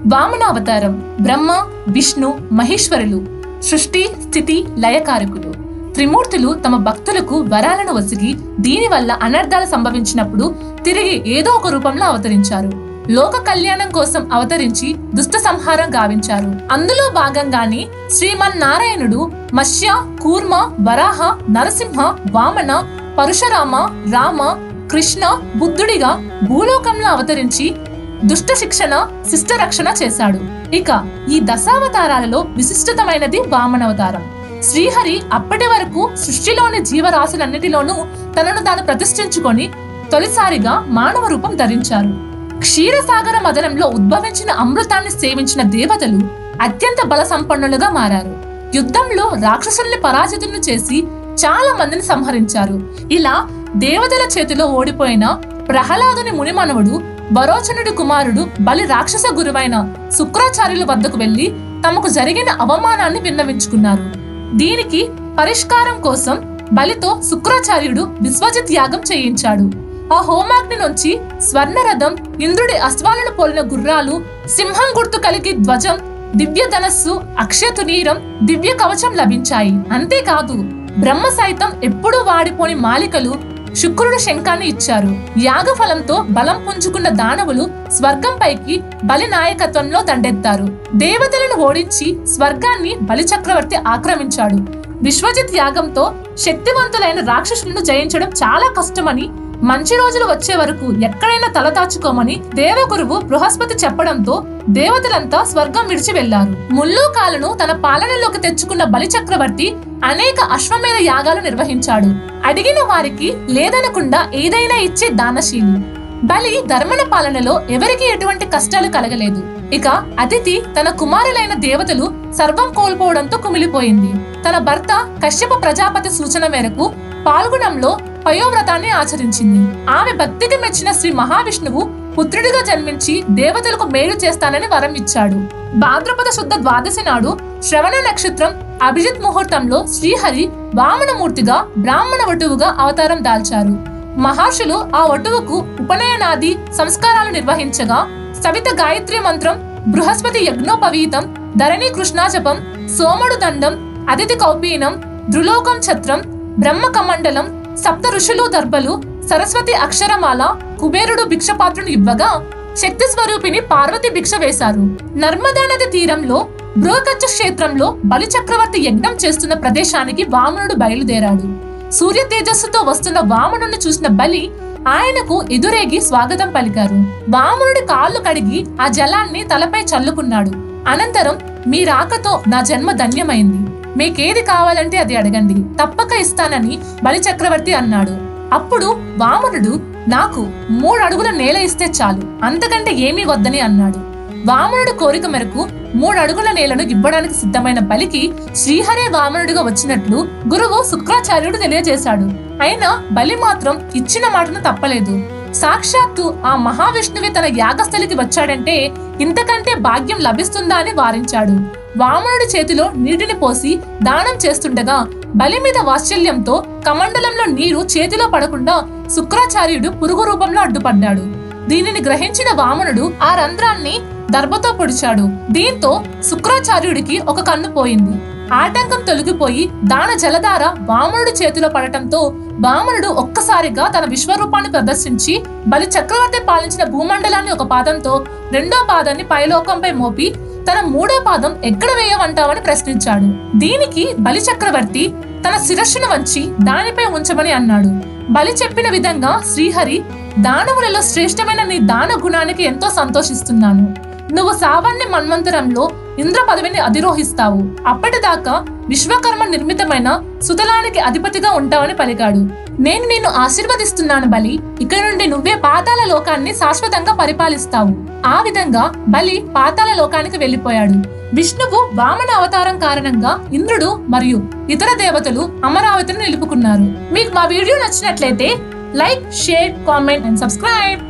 వామన అవతారం బ్రహ్మ విష్ణు మహేశ్వరులు సృష్టి స్థితి లయకారకులు త్రిమూర్తులు తమ భక్తులకు వరాలను వసిగి దీనివల్ల అనర్థాలు సంభవించినప్పుడు తిరిగి ఏదో ఒక రూపంలో అవతరించారు లోక కళ్యాణం కోసం అవతరించి దుష్ట సంహారం గావించారు అందులో భాగంగానే శ్రీమన్నారాయణుడు మత్స్య కూర్మ వరాహ నరసింహ వామన పరశురామ రామ కృష్ణ బుద్ధుడిగా భూలోకంలో అవతరించి దుష్ట శిక్షణ శిష్ట రక్షణ చేశాడు ఇక ఈ దశావతారాలలో విశిష్టతమైనది వామనవతారం శ్రీహరి అప్పటి వరకు సృష్టిలోని జీవరాశులన్నిటిలోనూ తనను తాను ప్రతిష్ఠించుకొని తొలిసారిగా మానవ రూపం ధరించారు క్షీరసాగర మదనంలో ఉద్భవించిన అమృతాన్ని సేవించిన దేవతలు అత్యంత బల సంపన్నులుగా మారారు యుద్ధంలో రాక్షసుల్ని పరాజితులను చేసి చాలా మందిని సంహరించారు ఇలా దేవతల చేతిలో ఓడిపోయిన ప్రహ్లాదుని మునిమనవుడు వరోచనుడి కుమారుడు బలి రాక్షస గురువైన శుక్రాచార్యుల వద్దకు వెళ్లి తమకు జరిగిన అవమానాన్ని విన్నవించుకున్నారు దీనికి పరిష్కారం కోసం బలితో శుక్రాచార్యుడు విశ్వజిత్ యాగం చేయించాడు ఆ హోమాగ్ని నుంచి స్వర్ణరథం ఇంద్రుడి అశ్వాలను పోలిన గుర్రాలు సింహం గుర్తు కలిగి ధ్వజం దివ్య ధనస్సు అక్షతునీరం దివ్య కవచం లభించాయి అంతేకాదు బ్రహ్మ సైతం ఎప్పుడూ వాడిపోని మాలికలు శుక్రుడు శంఖాన్ని ఇచ్చారు యాగఫలంతో బలం పుంజుకున్న దానవులు స్వర్గంపైకి బలి నాయకత్వంలో దండెత్తారు దేవతలను ఓడించి స్వర్గాన్ని బలి చక్రవర్తి ఆక్రమించాడు విశ్వజిత్ యాగంతో శక్తివంతులైన రాక్షసులను జయించడం చాలా కష్టమని మంచి రోజులు వచ్చే వరకు ఎక్కడైనా తలదాచుకోమని దేవగురువు బృహస్పతి చెప్పడంతో దేవతలంతా స్వర్గం విడిచి వెళ్లారు ముల్లోకాలను తన పాలనలోకి తెచ్చుకున్న బలి చక్రవర్తి అనేక అశ్వమేధ యాగాలు నిర్వహించాడు అడిగిన వారికి లేదనకుండా ఏదైనా ఇచ్చే దానశీలి బలి ధర్మన పాలనలో ఎవరికి ఎటువంటి కష్టాలు కలగలేదు ఇక అతిథి తన కుమారులైన దేవతలు సర్వం కోల్పోవడంతో కుమిలిపోయింది తన భర్త కశ్యప ప్రజాపతి సూచన మేరకు పాల్గొనంలో పయోవ్రతాన్ని ఆచరించింది ఆమె భక్తికి మెచ్చిన శ్రీ మహావిష్ణువు పుత్రుడిగా జన్మించి దేవతలకు మేలు చేస్తానని వరం ఇచ్చాడు భాద్రపద శుద్ధ ద్వాదశి నాడు శ్రవణ నక్షత్రం అభిజిత్ ముహూర్తంలో శ్రీహరి వామనమూర్తిగా బ్రాహ్మణ వటువుగా అవతారం దాల్చారు మహర్షులు ఆ వటువుకు ఉపనయనాది సంస్కారాలు నిర్వహించగా సవిత గాయత్రి మంత్రం బృహస్పతి యజ్ఞోపవీతం ధరణి కృష్ణాజపం సోమడు దండం అదితి కౌపీనం ధృలోకం ఛత్రం బ్రహ్మ కమండలం సప్త ఋషులు దర్భలు సరస్వతి అక్షరమాల కుబేరుడు భిక్షపాత్రుని ఇవ్వగా శక్తి స్వరూపిణి పార్వతి భిక్ష వేశారు నర్మదా నది తీరంలో బృహకచ్చ క్షేత్రంలో బలి చక్రవర్తి యజ్ఞం చేస్తున్న ప్రదేశానికి వామనుడు బయలుదేరాడు సూర్య తేజస్సుతో వస్తున్న వామనుడిని చూసిన బలి ఆయనకు ఎదురేగి స్వాగతం పలికారు వామనుడి కాళ్ళు కడిగి ఆ జలాన్ని తలపై చల్లుకున్నాడు అనంతరం మీ రాకతో నా జన్మ ధన్యమైంది మీకేది కావాలంటే అది అడగండి తప్పక ఇస్తానని బలి చక్రవర్తి అన్నాడు అప్పుడు వామనుడు నాకు మూడు అడుగుల నేల ఇస్తే చాలు అంతకంటే ఏమీ వద్దని అన్నాడు వామనుడి కోరిక మేరకు మూడు అడుగుల నేలను ఇవ్వడానికి సిద్ధమైన బలికి శ్రీహరే వామనుడిగా వచ్చినట్లు గురువు శుక్రాచార్యుడు తెలియజేశాడు అయినా బలి మాత్రం ఇచ్చిన మాటను తప్పలేదు సాక్షాత్తు ఆ మహావిష్ణువే తన యాగస్థలికి వచ్చాడంటే ఇంతకంటే భాగ్యం లభిస్తుందా అని వారించాడు వామనుడి చేతిలో నీటిని పోసి దానం చేస్తుండగా బలి మీద వాత్సల్యంతో కమండలంలో నీరు చేతిలో పడకుండా శుక్రాచార్యుడు పురుగు రూపంలో అడ్డుపడ్డాడు దీనిని గ్రహించిన వామనుడు ఆ రంధ్రాన్ని దర్భతో పొడిచాడు దీంతో శుక్రాచార్యుడికి ఒక కన్ను పోయింది ఆటంకం తొలగిపోయి దాన జలధార వామనుడి చేతిలో పడటంతో వామనుడు ఒక్కసారిగా తన విశ్వరూపాన్ని ప్రదర్శించి బలి చక్రవర్తి పాలించిన భూమండలాన్ని ఒక పాదంతో రెండో పాదాన్ని పైలోకంపై మోపి తన మూడో పాదం ఎక్కడ వేయమంటావని ప్రశ్నించాడు దీనికి బలి చక్రవర్తి తన శిరస్సును వంచి దానిపై ఉంచమని అన్నాడు బలి చెప్పిన విధంగా శ్రీహరి దానవులలో శ్రేష్టమైన నీ దాన గుణానికి ఎంతో సంతోషిస్తున్నాను నువ్వు సావన్ని మన్వంతరంలో ఇంద్ర పదవిని అధిరోహిస్తావు అప్పటిదాకా విశ్వకర్మ నిర్మితమైన సుతలానికి అధిపతిగా ఉంటావని పలికాడు నేను నిన్ను ఆశీర్వదిస్తున్నాను బలి ఇక నుండి నువ్వే పాతాల లోకాన్ని శాశ్వతంగా పరిపాలిస్తావు ఆ విధంగా బలి పాతాల లోకానికి వెళ్లిపోయాడు విష్ణువు వామన అవతారం కారణంగా ఇంద్రుడు మరియు ఇతర దేవతలు అమరావతిని నిలుపుకున్నారు మీకు మా వీడియో నచ్చినట్లయితే like share comment and subscribe